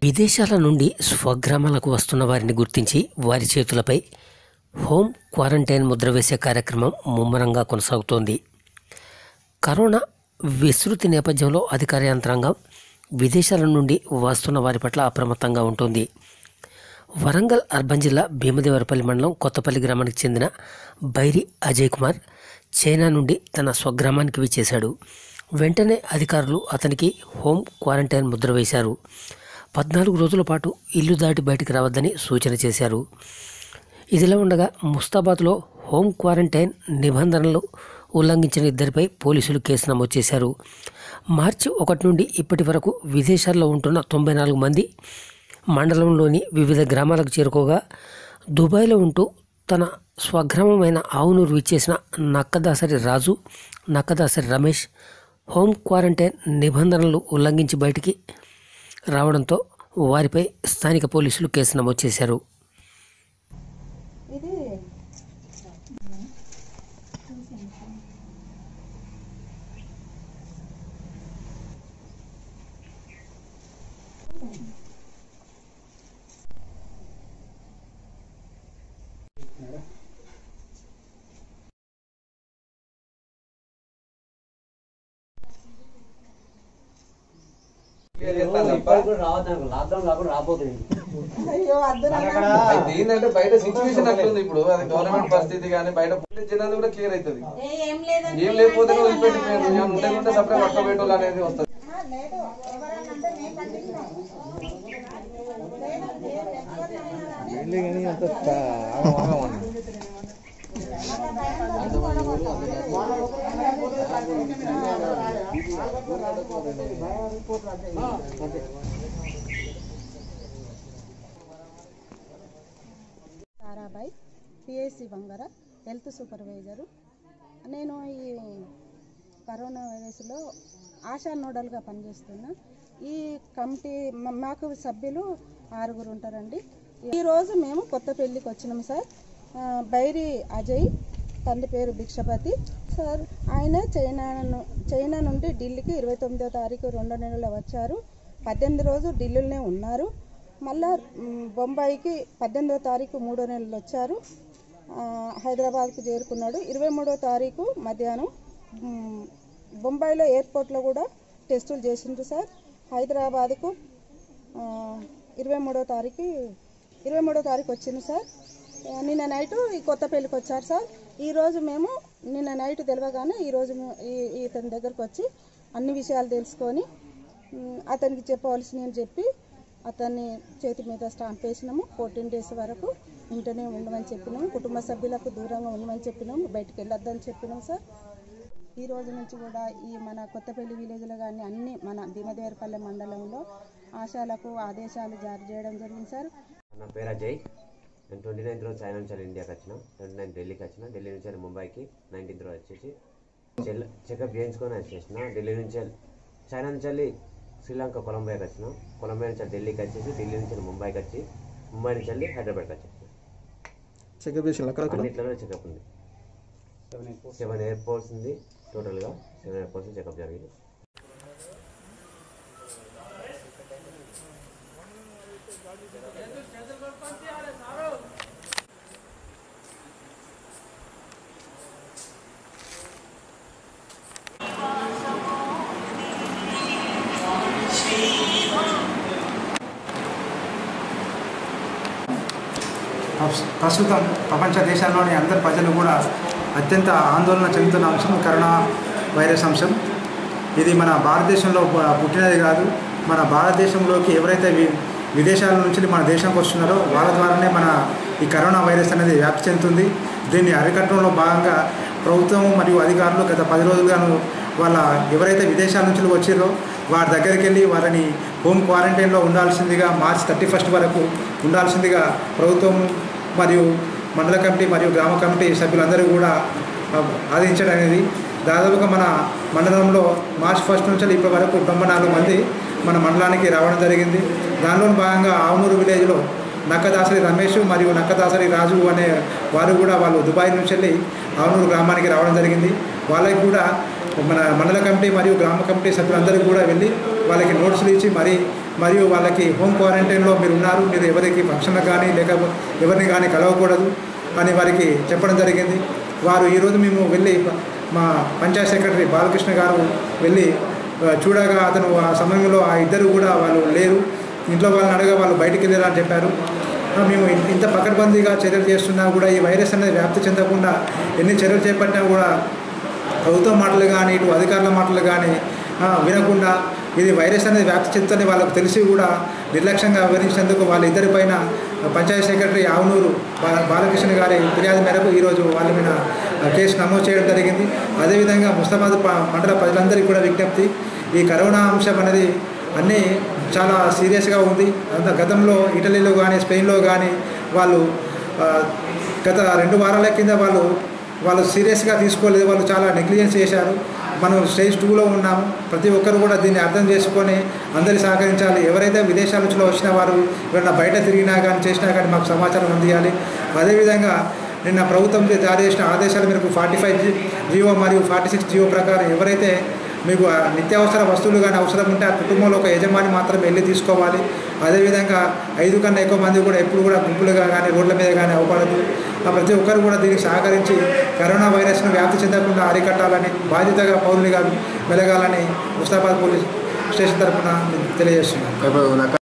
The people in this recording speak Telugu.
విదేశాల నుండి స్వగ్రామాలకు వస్తున్న వారిని గుర్తించి వారి చేతులపై హోమ్ క్వారంటైన్ ముద్ర వేసే కార్యక్రమం ముమ్మరంగా కొనసాగుతోంది కరోనా విస్తృతి నేపథ్యంలో అధికార యంత్రాంగం విదేశాల నుండి వస్తున్న వారి పట్ల అప్రమత్తంగా ఉంటుంది వరంగల్ అర్బన్ జిల్లా భీమదేవరపల్లి మండలం కొత్తపల్లి గ్రామానికి చెందిన బైరి అజయ్ కుమార్ చైనా నుండి తన స్వగ్రామానికి విచ్చేశాడు వెంటనే అధికారులు అతనికి హోమ్ క్వారంటైన్ ముద్ర వేశారు పద్నాలుగు రోజుల పాటు ఇల్లు దాటి బయటికి రావద్దని సూచన చేశారు ఇదిలా ఉండగా ముస్తాబాద్లో హోమ్ క్వారంటైన్ నిబంధనలు ఉల్లంఘించిన ఇద్దరిపై పోలీసులు కేసు నమోదు చేశారు మార్చి ఒకటి నుండి ఇప్పటి వరకు విదేశాల్లో ఉంటున్న తొంభై నాలుగు మంది మండలంలోని వివిధ గ్రామాలకు చేరుకోగా దుబాయ్లో ఉంటూ తన స్వగ్రామమైన ఆవునూరు విచ్చేసిన నక్కదాసరి రాజు నక్కదాసరి రమేష్ హోమ్ క్వారంటైన్ నిబంధనలు ఉల్లంఘించి బయటికి రావడంతో వారిపై స్థానిక పోలీసులు కేసు నమోదు చేశారు ఇది లాక్డౌన్ కాకుండా రాబోతుంది అయ్యో అద్దనన్నా అయితే ఏంటంటే బయట సిచ్యువేషన్ అట్లుంది ఇప్పుడు అది గవర్నమెంట్ పరిస్థితి కానీ బయట పుట్టిన జనాలు కూడా క్లియర్ అవుతుంది ఏం లేదండి ఏం లేకపోతే నువ్వు వదిలిపెట్టిపోయాను ఏం ఉంటే ఉంటే సపరేట్ పట్టుకోబెట్టాలి అనేది వస్తుంది లేదు ఎవరన్నా అంటే నేను పంపించిన తారాబాయ్ పిఎస్సి బంగార హెల్త్ సూపర్వైజరు నేను ఈ కరోనా వైరస్లో ఆశా నోడల్గా పనిచేస్తున్నా ఈ కమిటీ మా- మాకు సభ్యులు ఆరుగురు ఉంటారండి ఈరోజు మేము కొత్త పెళ్ళికి వచ్చినాం సార్ ఆ, బైరి అజయ్ తండ్రి పేరు భిక్షపతి సార్ ఆయన చైనా ను- చైనా నుండి ఢిల్లీకి ఇరవై తొమ్మిదో తారీఖు రెండో నెలలో వచ్చారు పద్దెనిమిది రోజు ఢిల్లీలోనే ఉన్నారు మళ్ళా మ్, బొంబాయికి పద్దెనిమిదో తారీఖు మూడో నెలలు వచ్చారు ఆ, హైదరాబాద్కు చేరుకున్నాడు ఇరవై మూడో తారీఖు మధ్యాహ్నం మ్, బొంబాయిలో ఎయిర్పోర్ట్లో కూడా టెస్టులు చేసిండ్రు సార్ హైదరాబాద్కు ఆ, ఇరవై మూడో తారీఖు ఇరవై మూడో తారీఖు వచ్చింది సార్ ఆ, నిన్న నైట్ ఈ కొత్త పెళ్ళికి వచ్చారు సార్ ఈరోజు మేము నిన్న నైట్ తెలియగానే ఈరోజు మేము ఈ- ఈ ఇతని దగ్గరకు వచ్చి అన్ని విషయాలు తెలుసుకొని మ్, అతనికి చెప్పవలసినవి చెప్పి అతన్ని చేతి మీద స్టాంప్ వేసినాము ఫోర్టీన్ డేస్ వరకు ఇంటనే ఉండమని చెప్పినాము కుటుంబ సభ్యులకు దూరంగా ఉండమని చెప్పినాము బయటికి వెళ్ళొద్దని చెప్పినాం సార్ ఈ రోజు నుంచి కూడా ఈ మన కొత్తపల్లి విలేజ్లో కానీ అన్ని మన భీమదేవరపల్లె మండలంలో ఆశాలకు ఆదేశాలు జారీ చేయడం జరిగింది సార్ నా పేరు అజయ్ నేను ట్వంటీ నైన్త్ రోజు చైనా నుంచి ఇండియాకి వచ్చిన ట్వంటీ నైన్త్ ఢిల్లీకి వచ్చిన ఢిల్లీ నుంచి వెళ్ళి ముంబైకి నైన్టీన్త్ రోజు వచ్చేసి చెల్ చెకప్ చేయించుకొని వచ్చేసిన ఢిల్లీ నుంచి వెళ్ళి చైనా నుంచి వెళ్ళి శ్రీలంక కొలంబోకి వచ్చిన కొలంబో నుంచి వెళ్ళి ఢిల్లీకి వచ్చేసి ఢిల్లీ నుంచి వెళ్ళి ముంబైకి వచ్చి ముంబై నుంచి వెళ్ళి హైదరాబాద్కి వచ్చేసిన చెకప్ చేసిన అక్కడ అన్నిట్లలో చెకప్ ఉంది సెవెన్ ఎయిర్పోర్ట్స్ ఉంది టోటల్గా సెవెన్ ఎయిర్పోర్ట్స్ చెకప్ జరిగింది ప్రస్- ప్రస్తుతం ప్రపంచ దేశాల్లోని అందరి ప్రజలు కూడా అత్యంత ఆందోళన చెందుతున్న అంశం కరోనా వైరస్ అంశం ఇది మన భారతదేశంలో పు- పుట్టినది కాదు మన భారతదేశంలోకి ఎవరైతే వి విదేశాల నుంచి మన దేశంకి వస్తున్నారో వాళ్ళ ద్వారానే మన ఈ కరోనా వైరస్ అనేది వ్యాప్తి చెందుతుంది దీన్ని అరికట్టడంలో భాగంగా ప్రభుత్వం మరియు అధికారులు గత పది రోజులుగాను వాళ్ళ ఎవరైతే విదేశాల నుంచి వచ్చిరో వారి దగ్గరికి వెళ్ళి వారిని హోమ్ క్వారంటైన్లో ఉండాల్సిందిగా మార్చ్ థర్టీ ఫస్ట్ వరకు ఉండాల్సిందిగా ప్రభుత్వం మరియు మండల కమిటీ మరియు గ్రామ కమిటీ సభ్యులందరూ కూడా ఆ, ఆదేశించడం అనేది దాదాపుగా మన మండలంలో మార్చ్ ఫస్ట్ నుంచి ఇప్పటి వరకు తొంభై నాలుగు మంది మన మండలానికి రావడం జరిగింది దానిలో భాగంగా ఆవునూరు విలేజ్లో నక్కదాసరి రమేష్ మరియు నక్కదాసరి రాజు అనే వారు కూడా వాళ్ళు దుబాయ్ నుంచి వెళ్ళి ఆవునూరు గ్రామానికి రావడం జరిగింది వాళ్ళకి కూడా మన మండల కమిటీ మరియు గ్రామ కమిటీ సభ్యులందరూ కూడా వెళ్ళి వాళ్ళకి నోట్సులు ఇచ్చి మరీ మరియు వాళ్ళకి హోమ్ క్వారంటైన్లో మీరు ఉన్నారు మీరు ఎవరికి ఫంక్షన్లకు కానీ లేకపోతే ఎవరిని కానీ కలవకూడదు అని వారికి చెప్పడం జరిగింది వారు ఈరోజు మేము వెళ్ళి మా పంచాయత్ సెక్రటరీ బాలకృష్ణ గారు వెళ్ళి ఆ, చూడగా అతను ఆ సమయంలో ఆ ఇద్దరు కూడా వాళ్ళు లేరు ఇంట్లో వాళ్ళని అడగా వాళ్ళు బయటికి వెళ్ళారు అని చెప్పారు ఆ, మేము ఇన్- ఇంత పకడ్బందీగా చర్యలు చేస్తున్నా కూడా ఈ వైరస్ అనేది వ్యాప్తి చెందకుండా ఎన్ని చర్యలు చేపట్టినా కూడా ప్రభుత్వ మాటలు కానీ ఇటు అధికారుల మాటలు కానీ ఆ, వినకుండా ఇది వైరస్ అనేది వ్యాప్తి చెందుతుందని వాళ్ళకు తెలిసి కూడా నిర్లక్ష్యంగా వివరించినందుకు వాళ్ళ ఇద్దరి పైన పంచాయతీ సెక్రటరీ ఆవునూరు బా- బాలకృష్ణ గారి ఫిర్యాదు మేరకు ఈరోజు వాళ్ళ మీద ఆ, కేసు నమోదు చేయడం జరిగింది అదేవిధంగా ముస్తాబాద్ ప- మండల ప్రజలందరికీ కూడా విజ్ఞప్తి ఈ కరోనా అంశం అనేది అన్నీ చాలా సీరియస్గా ఉంది అంత గతంలో ఇటలీలో కానీ స్పెయిన్లో కానీ వాళ్ళు ఆ, గత రెండు వారాల కింద వాళ్ళు వాళ్ళు సీరియస్గా తీసుకోలేదు వాళ్ళు చాలా నెగ్లిజెన్స్ చేశారు మనం స్టేజ్ టూలో ఉన్నాము ప్రతి ఒక్కరు కూడా దీన్ని అర్థం చేసుకొని అందరి సహకరించాలి ఎవరైతే విదేశాల నుంచి వచ్చిన వారు ఎవరైనా బయట తిరిగినా కానీ చేసినా కానీ మాకు సమాచారం అందియాలి అదేవిధంగా నిన్న ప్రభుత్వం జారీ చేసిన ఆదేశాల మేరకు ఫార్టీ ఫైవ్ జియో మరియు ఫార్టీ సిక్స్ జియో ప్రకారం ఎవరైతే మీకు ఆ నిత్యావసర వస్తువులు కానీ అవసరం ఉంటే ఆ కుటుంబంలో ఒక యజమాని మాత్రం వెళ్ళి తీసుకోవాలి అదేవిధంగా ఐదు కన్నా ఎక్కువ మంది కూడా ఎప్పుడు కూడా గుంపులుగా కానీ రోడ్ల మీద కానీ అవ్వకూడదు ఆ ప్రతి ఒక్కరు కూడా దీనికి సహకరించి కరోనా వైరస్ను వ్యాప్తి చెందకుండా అరికట్టాలని బాధ్యతగా పౌరులుగా మెలగాలని ముస్తాబాద్ పోలీస్ స్టేషన్ తరఫున తెలియజేస్తున్నాను